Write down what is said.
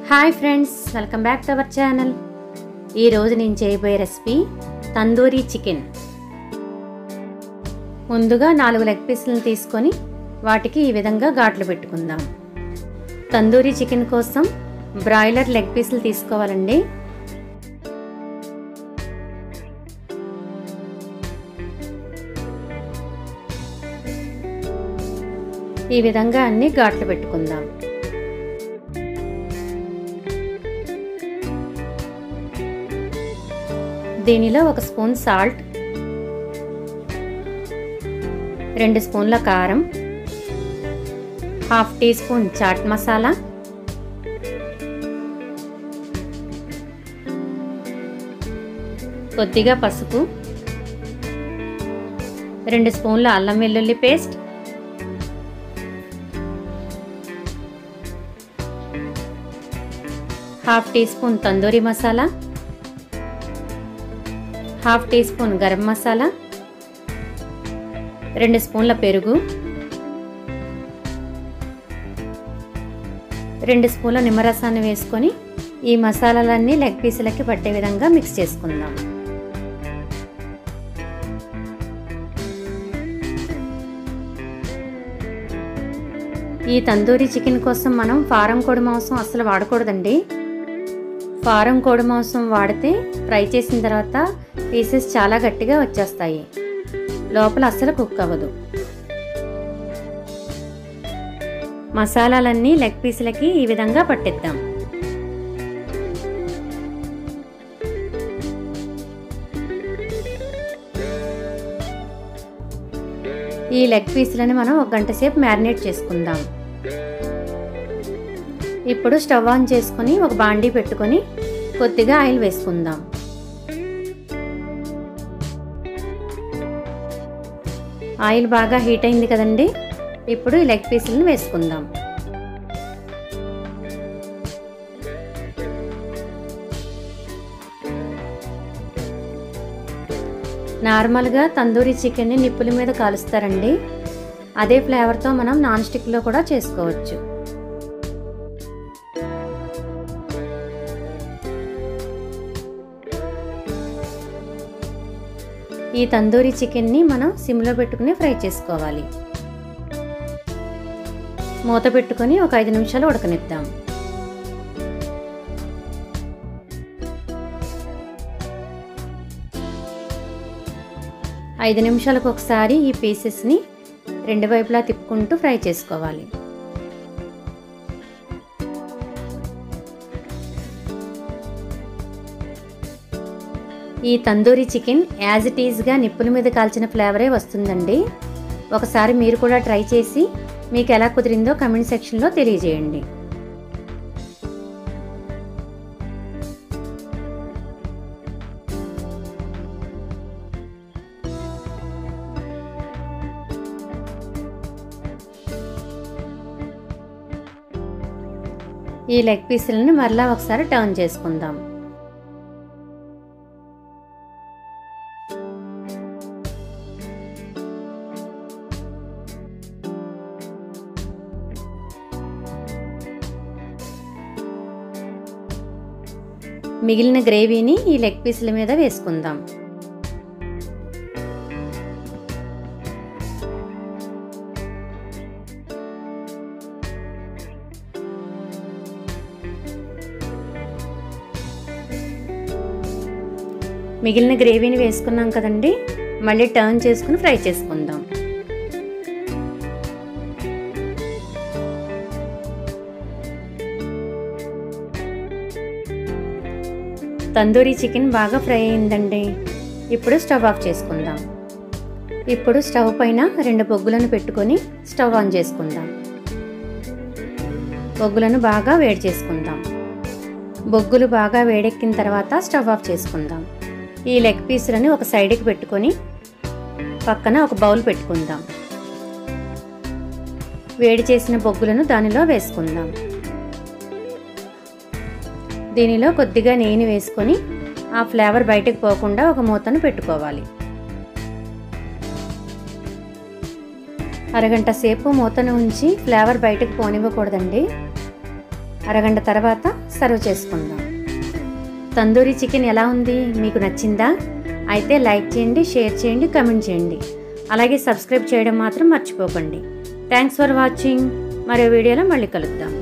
hi friends welcome back to our channel ఈరోజు నేను చేయబోయే రెసిపీ తందూరీ చికెన్ ముందుగా నాలుగు లెగ్ పీసులను తీసుకొని వాటికి ఈ విధంగా ఘాట్లు పెట్టుకుందాం తందూరీ చికెన్ కోసం బ్రాయిలర్ లెగ్ పీసులు తీసుకోవాలండి ఈ విధంగా అన్ని ఘాట్లు పెట్టుకుందాం దీనిలో ఒక స్పూన్ సాల్ట్ రెండు స్పూన్ల కారం half teaspoon chaat masala కొద్దిగా పసుపు రెండు స్పూన్ల అల్లం వెల్లుల్లి paste half teaspoon tandoori masala half teaspoon garam masala రెండు స్పూన్ల పెరుగు రెండు స్పూన్ల నిమ్మరసాన్ని వేసుకొని ఈ మసాలాలన్నీ లెగ్ పీసులకి పట్టే విధంగా మిక్స్ చేసుకుందాం ఈ తందూరి చికెన్ కోసం మనం ఫారం కోడి మాంసం అస్సలు వాడకూడదండి ఫారం కోడి మాంసం వాడితే ఫ్రై చేసిన తర్వాత పీసెస్ చాలా గట్టిగా వచ్చేస్తాయి లోపల అస్సలు కుక్ అవ్వదు మసాలాలన్నీ లెగ్ పీసులకి ఈ విధంగా పట్టిద్దాం ఈ లెగ్ పీసులని మనం ఒక గంట సేపు మ్యారినేట్ చేసుకుందాం ఇప్పుడు స్టవ్ ఆన్ చేసుకొని ఒక బాండీ పెట్టుకొని కొద్దిగా ఆయిల్ వేసుకుందాం ఆయిల్ బాగా హీట్ అయింది కదండి ఇప్పుడు ఈ లెగ్ పీసులను వేసుకుందాం నార్మల్గా తందూరి చికెన్ని నిప్పుల మీద కాలుస్తారండి అదే ఫ్లేవర్తో మనం నాన్ స్టిక్లో కూడా చేసుకోవచ్చు ఈ తందూరి చికెన్ని మనం సిమ్లో పెట్టుకుని ఫ్రై చేసుకోవాలి మూత పెట్టుకొని ఒక ఐదు నిమిషాలు ఉడకనిద్దాం ఐదు నిమిషాలకు ఒకసారి ఈ పీసెస్ని రెండు వైపులా తిప్పుకుంటూ ఫ్రై చేసుకోవాలి ఈ తందూరి చికెన్ యాజ్ ఇట్ ఈజ్గా నిప్పుల మీద కాల్చిన ఫ్లేవరే వస్తుందండి ఒకసారి మీరు కూడా ట్రై చేసి మీకు ఎలా కుదిరిందో కమెంట్ సెక్షన్లో తెలియజేయండి ఈ లెగ్ పీసులను మరలా ఒకసారి టర్న్ చేసుకుందాం మిగిలిన గ్రేవీని ఈ లెగ్ పీసుల మీద వేసుకుందాం మిగిలిన గ్రేవీని వేసుకున్నాం కదండి మళ్ళీ టర్న్ చేసుకుని ఫ్రై చేసుకుందాం తందూరీ చికెన్ బాగా ఫ్రై అయిందండి ఇప్పుడు స్టవ్ ఆఫ్ చేసుకుందాం ఇప్పుడు స్టవ్ పైన రెండు బొగ్గులను పెట్టుకొని స్టవ్ ఆన్ చేసుకుందాం బొగ్గులను బాగా వేడి చేసుకుందాం బొగ్గులు బాగా వేడెక్కిన తర్వాత స్టవ్ ఆఫ్ చేసుకుందాం ఈ లెగ్ పీసులను ఒక సైడ్కి పెట్టుకొని పక్కన ఒక బౌల్ పెట్టుకుందాం వేడి చేసిన బొగ్గులను దానిలో వేసుకుందాం దీనిలో కొద్దిగా నెయ్యిని వేసుకొని ఆ ఫ్లేవర్ బయటకు పోకుండా ఒక మూతను పెట్టుకోవాలి అరగంట సేపు మూతను ఉంచి ఫ్లేవర్ బయటకు పోనివ్వకూడదండి అరగంట తర్వాత సర్వ్ చేసుకుందాం తందూరి చికెన్ ఎలా ఉంది మీకు నచ్చిందా అయితే లైక్ చేయండి షేర్ చేయండి కమెంట్ చేయండి అలాగే సబ్స్క్రైబ్ చేయడం మాత్రం మర్చిపోకండి థ్యాంక్స్ ఫర్ వాచింగ్ మరో వీడియోలో మళ్ళీ కలుద్దాం